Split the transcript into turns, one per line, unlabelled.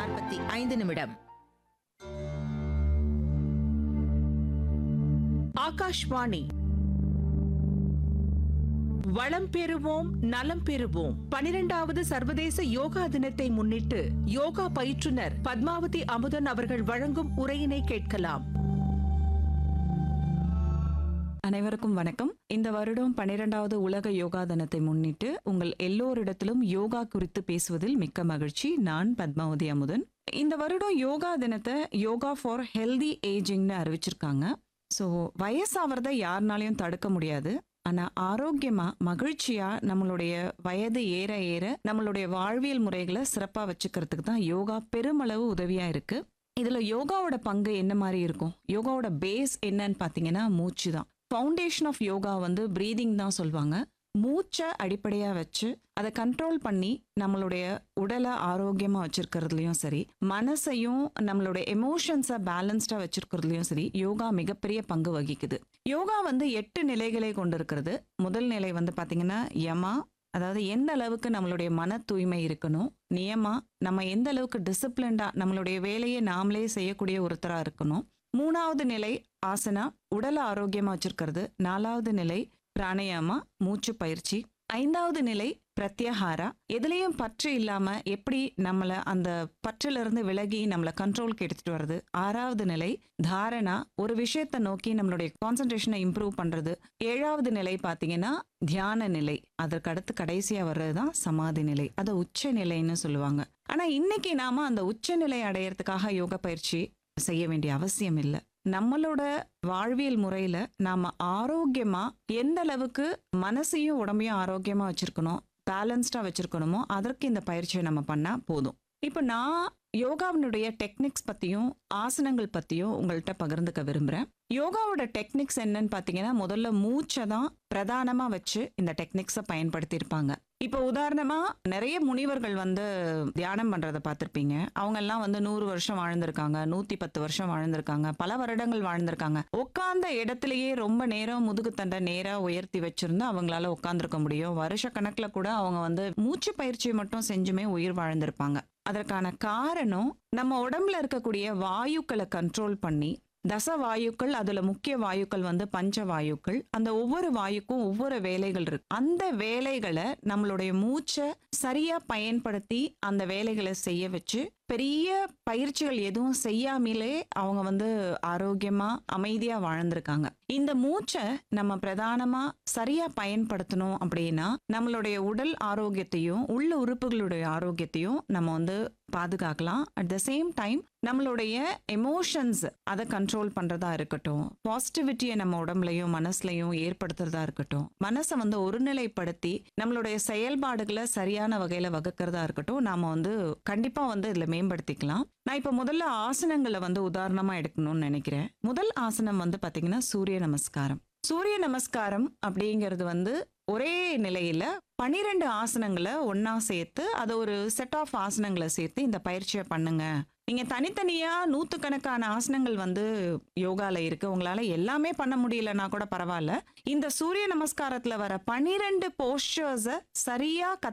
நாற்பத்தி ஐந்து நிமிடம்
ஆகாஷ்வாணி வளம் பெறுவோம் நலம் பெறுவோம் பனிரெண்டாவது சர்வதேச யோகா தினத்தை முன்னிட்டு யோகா பயிற்றுனர் பத்மாவதி அமுதன் அவர்கள் வழங்கும் உரையினை கேட்கலாம்
அனைவருக்கும் வணக்கம் இந்த வருடம் பன்னிரெண்டாவது உலக யோகா தினத்தை முன்னிட்டு உங்கள் எல்லோரிடத்திலும் யோகா குறித்து பேசுவதில் மிக்க மகிழ்ச்சி நான் பத்மாவதி அமுதன் இந்த வருடம் யோகா தினத்தை யோகா ஃபார் ஹெல்தி ஏஜிங்னு அறிவிச்சிருக்காங்க ஸோ வயசாகிறத யாருனாலையும் தடுக்க முடியாது ஆனா ஆரோக்கியமா மகிழ்ச்சியா நம்மளுடைய வயது ஏற ஏற நம்மளுடைய வாழ்வியல் முறைகளை சிறப்பா வச்சுக்கிறதுக்கு தான் யோகா பெருமளவு உதவியா இருக்கு இதுல யோகாவோட பங்கு என்ன மாதிரி இருக்கும் யோகாவோட பேஸ் என்னன்னு பாத்தீங்கன்னா மூச்சு தான் ஃபவுண்டேஷன் ஆஃப் யோகா வந்து பிரீதிங் தான் சொல்லுவாங்க மூச்சை அடிப்படையா வச்சு அதை கண்ட்ரோல் பண்ணி நம்மளுடைய உடலை ஆரோக்கியமா வச்சிருக்கிறதுலயும் சரி மனசையும் நம்மளுடைய எமோஷன்ஸை பேலன்ஸ்டா வச்சிருக்கிறதுலயும் சரி யோகா மிகப்பெரிய பங்கு வகிக்குது யோகா வந்து எட்டு நிலைகளை கொண்டிருக்கிறது முதல் நிலை வந்து பாத்தீங்கன்னா யமா அதாவது எந்த அளவுக்கு நம்மளுடைய மன தூய்மை இருக்கணும் நியமா நம்ம எந்த அளவுக்கு டிசிப்ளின்டா நம்மளுடைய வேலையை நாமளே செய்யக்கூடிய ஒருத்தரா இருக்கணும் மூணாவது நிலை ஆசனா உடலை ஆரோக்கியமா வச்சிருக்கிறது நாலாவது நிலை பிராணயாமா மூச்சு பயிற்சி ஐந்தாவது நிலை பிரத்யாகாரா எதுலயும் பற்று இல்லாம எப்படி நம்மள அந்த பற்றில இருந்து விலகி நம்மள கண்ட்ரோல்க்கு எடுத்துட்டு வர்றது ஆறாவது நிலை தாரணா ஒரு விஷயத்தை நோக்கி நம்மளுடைய கான்சென்ட்ரேஷனை இம்ப்ரூவ் பண்றது ஏழாவது நிலை பாத்தீங்கன்னா தியான நிலை அதற்கு அடுத்து கடைசியா வர்றதுதான் சமாதி நிலை அதை உச்ச நிலைன்னு சொல்லுவாங்க ஆனா இன்னைக்கு நாம அந்த உச்ச நிலை அடையறதுக்காக யோக பயிற்சி செய்ய வேண்டிய அவசியம் இல்லை நம்மளோட வாழ்வியல் முறையில நாம ஆரோக்கியமா எந்த அளவுக்கு மனசையும் உடம்பையும் ஆரோக்கியமா வச்சிருக்கணும் பேலன்ஸ்டா வச்சிருக்கணுமோ அதற்கு இந்த பயிற்சியை நம்ம பண்ணா போதும் இப்போ நான் யோகாவினுடைய டெக்னிக்ஸ் பத்தியும் ஆசனங்கள் பத்தியும் உங்கள்கிட்ட பகிர்ந்துக்க விரும்புறேன் யோகாவோட டெக்னிக்ஸ் என்னன்னு பாத்தீங்கன்னா முதல்ல மூச்சை தான் பிரதானமா வச்சு இந்த டெக்னிக்ஸை பயன்படுத்தியிருப்பாங்க இப்போ உதாரணமா நிறைய முனிவர்கள் வந்து தியானம் பண்றதை பார்த்திருப்பீங்க அவங்க எல்லாம் வந்து நூறு வருஷம் வாழ்ந்திருக்காங்க நூத்தி பத்து வருஷம் வாழ்ந்திருக்காங்க பல வருடங்கள் வாழ்ந்திருக்காங்க உட்கார்ந்த இடத்திலேயே ரொம்ப நேரம் முதுகுத்தண்டை நேரா உயர்த்தி வச்சிருந்தா அவங்களால உட்கார்ந்திருக்க முடியும் வருஷ கணக்குல கூட அவங்க வந்து மூச்சு பயிற்சியை மட்டும் செஞ்சுமே உயிர் வாழ்ந்திருப்பாங்க அதற்கான காரணம் நம்ம உடம்புல இருக்கக்கூடிய வாயுக்களை கண்ட்ரோல் பண்ணி தச வாயுக்கள் அதுல முக்கிய வாயுக்கள் வந்து பஞ்ச வாயுக்கள் அந்த ஒவ்வொரு வாயுக்கும் ஒவ்வொரு வேலைகள் இருக்கு அந்த வேலைகளை நம்மளுடைய மூச்சை சரியா பயன்படுத்தி அந்த வேலைகளை செய்ய வச்சு பெரிய பயிற்சிகள் எதுவும் செய்யாமலே அவங்க வந்து ஆரோக்கியமா அமைதியா வாழ்ந்திருக்காங்க இந்த மூச்சை நம்ம பிரதானமா சரியா பயன்படுத்தணும் அப்படின்னா நம்மளுடைய உடல் ஆரோக்கியத்தையும் உள்ள உறுப்புகளுடைய ஆரோக்கியத்தையும் நம்ம வந்து பாதுகாக்கலாம் அட் த சேம் டைம் நம்மளுடைய எமோஷன்ஸ் அதை கண்ட்ரோல் பண்றதா இருக்கட்டும் பாசிட்டிவிட்டியை நம்ம உடம்புலையும் மனசுலையும் ஏற்படுத்துறதா இருக்கட்டும் மனசை வந்து ஒருநிலைப்படுத்தி நம்மளுடைய செயல்பாடுகளை சரியான வகையில வகுக்கிறதா இருக்கட்டும் நாம வந்து கண்டிப்பா வந்து இதுல மேம்படுத்திக்கலாம் நான் இப்ப முதல்ல ஆசனங்களை வந்து உதாரணமா எடுக்கணும்னு நினைக்கிறேன் முதல் ஆசனம் வந்து பாத்தீங்கன்னா சூரிய நமஸ்காரம் சூரிய நமஸ்காரம் அப்படிங்கிறது வந்து ஒரே நிலையில பனிரெண்டு ஆசனங்களை ஒண்ணா சேர்த்து அதை ஒரு செட் ஆஃப் ஆசனங்களை சேர்த்து இந்த பயிற்சியை பண்ணுங்க நீங்க தனித்தனியா நூத்துக்கணக்கான ஆசனங்கள் வந்து யோகால இருக்கு உங்களால எல்லாமே பண்ண முடியலன்னா கூட பரவாயில்ல இந்த சூரிய நமஸ்காரத்துல வர பனிரெண்டு போஸ்டர்ஸ சரியா